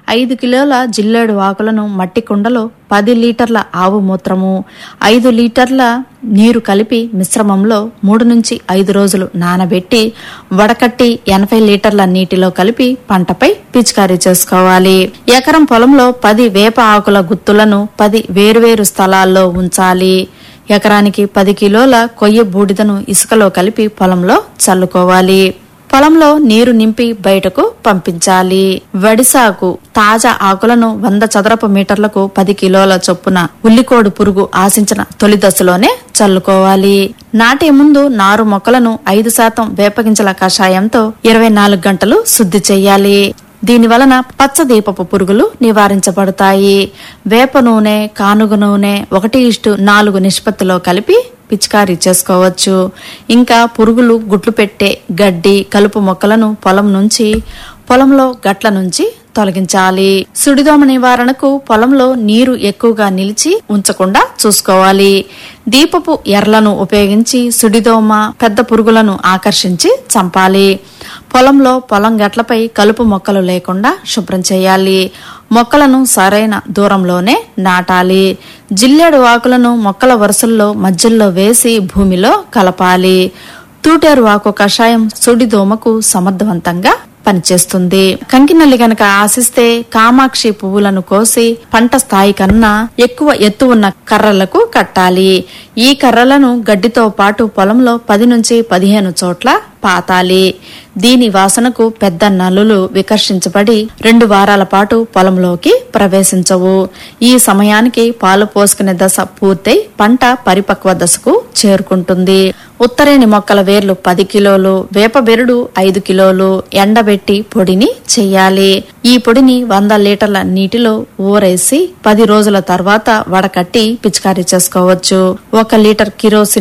ఐదు కిలోల జిల్లేడు ఆకులను మట్టి కుండలో పది లీటర్ల ఆవు మూత్రము ఐదు లీటర్ల నీరు కలిపి మిశ్రమంలో మూడు నుంచి ఐదు రోజులు నానబెట్టి వడకట్టి ఎనభై లీటర్ల నీటిలో కలిపి పంటపై పిచికారీ చేసుకోవాలి ఎకరం పొలంలో పది వేప ఆకుల గుత్తులను పది వేరువేరు స్థలాల్లో ఉంచాలి ఎకరానికి పది కిలోల కొయ్య బూడిదను ఇసుకలో కలిపి పొలంలో చల్లుకోవాలి పొలంలో నీరు నింపి బయటకు పంపించాలి వడిసాకు తాజా ఆకులను వంద చదరపు మీటర్లకు పది కిలోల చొప్పున ఉల్లికోడు పురుగు ఆశించిన తొలి దశలోనే చల్లుకోవాలి నాటే ముందు నారు మొక్కలను ఐదు శాతం వేపగింజల కషాయంతో ఇరవై నాలుగు గంటలు శుద్ధి చెయ్యాలి దీని వలన పచ్చ దీపపు పురుగులు నివారించబడతాయి వేప నూనె కానుగ నూనె ఒకటి ఇష్టు నాలుగు నిష్పత్తిలో కలిపి పిచికారీ చేసుకోవచ్చు ఇంకా పురుగులు గుడ్లు పెట్టే గడ్డి కలుపు మొక్కలను పొలం నుంచి పొలంలో గట్ల నుంచి తొలగించాలి సుడిదోమ నివారణకు పొలంలో నీరు ఎక్కువగా నిలిచి ఉంచకుండా చూసుకోవాలి దీపపు ఎర్లను ఉపయోగించి సుడిదోమ పెద్ద పురుగులను ఆకర్షించి చంపాలి పొలంలో పొలం గట్లపై కలుపు మొక్కలు లేకుండా శుభ్రం చేయాలి మొక్కలను సరైన దూరంలోనే నాటాలి జిల్లేడు ఆకులను మొక్కల వరుసల్లో మధ్యలో వేసి భూమిలో కలపాలి తూటేరు ఆకు కషాయం సుడిదోమకు సమర్థవంతంగా పనిచేస్తుంది కంకినల్లి గనక ఆశిస్తే కామాక్షి పువ్వులను కోసి పంట స్థాయి కన్నా ఎక్కువ ఎత్తు ఉన్న కర్రలకు కట్టాలి ఈ కర్రలను గడ్డితో పాటు పొలంలో పది నుంచి పదిహేను చోట్ల పాతాలి దీని వాసనకు పెద్ద నల్లులు వికర్షించబడి రెండు వారాల పాటు పొలంలోకి ప్రవేశించవు ఈ సమయానికి పాలు పోసుకునే దశ పూర్తయి పంట పరిపక్వ దశకు చేరుకుంటుంది ఉత్తరేణి మొక్కల వేర్లు పది కిలోలు వేప బెరడు ఐదు కిలోలు ఎండబెట్టి పొడిని చెయ్యాలి ఈ పొడిని వంద లీటర్ల నీటిలో ఊరేసి పది రోజుల తర్వాత వడకట్టి పిచికారీ చేసుకోవచ్చు ఒక లీటర్ కిరోసిన్